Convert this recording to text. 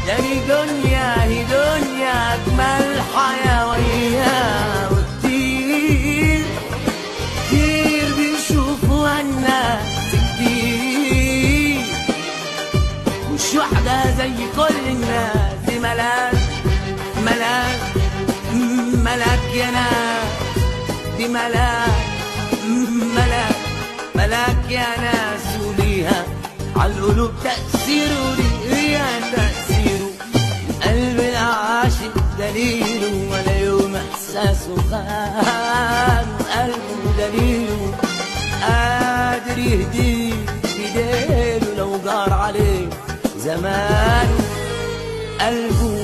داري دنيا هي دنيا أجمل حياة وياها وكتير كتير بيشوفوا الناس كتير مش واحدة زي كل الناس دي ملاك ملاك ملاك يا ناس دي ملاك ملاك ملاك يا ناس وليها عالقلوب تأثير وليها تأثير قلب العاشق دليله ولا يوم إحساسه خان قلبه دليله قادر يهديه بديله لو جار عليه زمان قلبه